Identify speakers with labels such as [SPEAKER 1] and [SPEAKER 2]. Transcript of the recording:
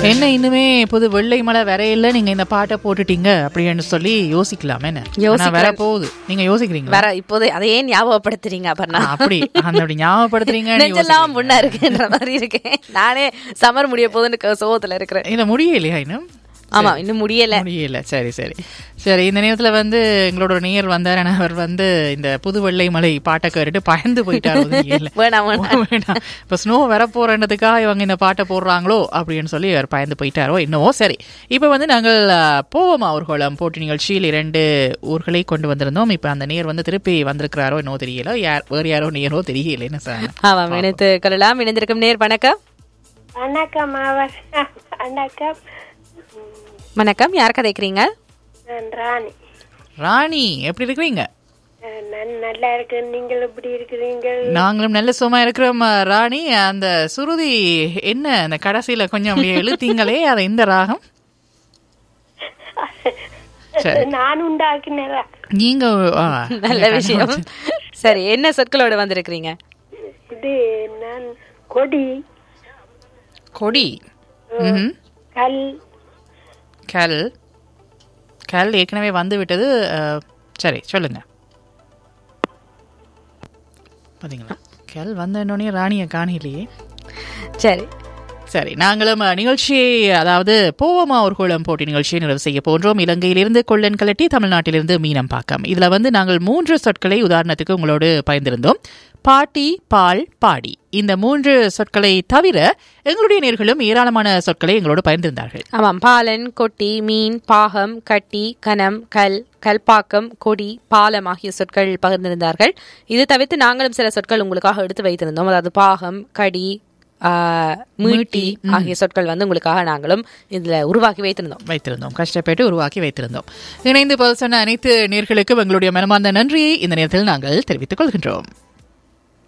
[SPEAKER 1] என்ன இன்னுமே புது வெள்ளை மலை வரையில நீங்க இந்த பாட்டை போட்டுட்டீங்க அப்படின்னு சொல்லி யோசிக்கலாம் என்ன ஆனா வர போகுது நீங்க யோசிக்கிறீங்களா
[SPEAKER 2] வேற இப்போதே அதையே ஞாபகப்படுத்துறீங்க அபர்ணா
[SPEAKER 1] ஆ, அப்படி அந்த அப்படி ஞாபகப்படுத்துறீங்க
[SPEAKER 2] நெஞ்செல்லாம் முன்ன இருக்குன்ற மாதிரி இருக்கேன் நானே சமர் முடிய போகுதுன்னு க- சோகத்துல இருக்கிறேன்
[SPEAKER 1] இல்ல முடியலையா இன்னும்
[SPEAKER 2] ஆமா இன்னும் முடியல
[SPEAKER 1] முடியல சரி சரி சரி இந்த நேரத்துல வந்து எங்களோட ஒரு நேயர் வந்தார் ஆனா அவர் வந்து இந்த புது வெள்ளை மலை பாட்டை கேட்டுட்டு பயந்து போயிட்டாரு ஒதுங்கியில.
[SPEAKER 2] வேணாம் வேணாம்
[SPEAKER 1] வேண்டாம் இப்ப ஸ்னோ வரப்போறதுக்காக இவங்க இந்த பாட்டை போடுறாங்களோ அப்படின்னு சொல்லி அவர் பயந்து போயிட்டாரோ என்னவோ சரி இப்ப வந்து நாங்கள் அஹ், போவோமா ஊர்வலம் போட்டி நிகழ்ச்சியில் இரண்டு ஊர்களை கொண்டு வந்திருந்தோம் இப்ப அந்த நேர் வந்து திருப்பி வந்திருக்கிறாரோ என்னவோ தெரியல யார் வேறு யாரோ நேரோ தெரியல என்ன சார்
[SPEAKER 2] ஆமாம் இணைத்து கொள்ளலாம் இணைந்திருக்கும் நேர் வணக்கம்
[SPEAKER 3] வணக்கம் அவர் வணக்கம்
[SPEAKER 2] வணக்கம் யார் கதைக்கிறீங்க
[SPEAKER 3] நான் ராணி
[SPEAKER 1] ராணி எப்படி இருக்கிறீங்க
[SPEAKER 3] அஹ் நான் நல்லா இருக்கேன் நீங்கள் எப்படி இருக்கிறீங்க
[SPEAKER 1] நாங்களும் நல்ல சும்மா இருக்கிறோம் அஹ், ராணி அந்த சுருதி என்ன அந்த கடைசியில கொஞ்சம் அப்படியே இழுத்தீங்களே அது இந்த ராகம் சரி
[SPEAKER 3] நான் உண்டாக்கினதா
[SPEAKER 1] நீங்க ஆ,
[SPEAKER 2] நல்ல விஷயம் சரி என்ன சொற்களோட வந்திருக்கிறீங்க
[SPEAKER 3] இது நான் கொடி
[SPEAKER 1] கொடி ம்ஹும்.
[SPEAKER 3] கல்
[SPEAKER 1] கல் கல் ஏற்கனவே வந்து விட்டது அஹ், சரி சொல்லுங்க பாத்தீங்களா கல் வந்தோடனே ராணியை காணலையே
[SPEAKER 2] சரி
[SPEAKER 1] சரி நாங்களும் அஹ், நிகழ்ச்சியை அதாவது போவோமா ஒரு கோலம் போட்டி நிகழ்ச்சியை நிறைவு செய்ய போன்றோம் இலங்கையிலிருந்து கொள்ளன் கலட்டி தமிழ்நாட்டிலிருந்து மீனம் பாக்கம் இதுல வந்து நாங்கள் மூன்று சொற்களை உதாரணத்துக்கு உங்களோடு பயந்திருந்தோம் பாட்டி பால் பாடி இந்த மூன்று சொற்களை தவிர எங்களுடைய நேர்களும் ஏராளமான சொற்களை எங்களோடு பயந்திருந்தார்கள்
[SPEAKER 2] ஆமாம் பாலன் கொட்டி மீன் பாகம் கட்டி கனம் கல் கல்பாக்கம் கொடி பாலம் ஆகிய சொற்கள் பகிர்ந்திருந்தார்கள் இது தவிர்த்து நாங்களும் சில சொற்கள் உங்களுக்காக எடுத்து வைத்திருந்தோம் அதாவது பாகம் கடி ஆ, மீட்டி ஆகிய சொற்கள் வந்து உங்களுக்காக நாங்களும் இதுல உருவாக்கி வைத்திருந்தோம்
[SPEAKER 1] வைத்திருந்தோம் கஷ்டப்பட்டு உருவாக்கி வைத்திருந்தோம் இணைந்து பதில் சொன்ன அனைத்து நேர்களுக்கும் எங்களுடைய மனமார்ந்த நன்றியை இந்த நேரத்தில் நாங்கள் தெரிவித்துக் கொள்கின்றோம்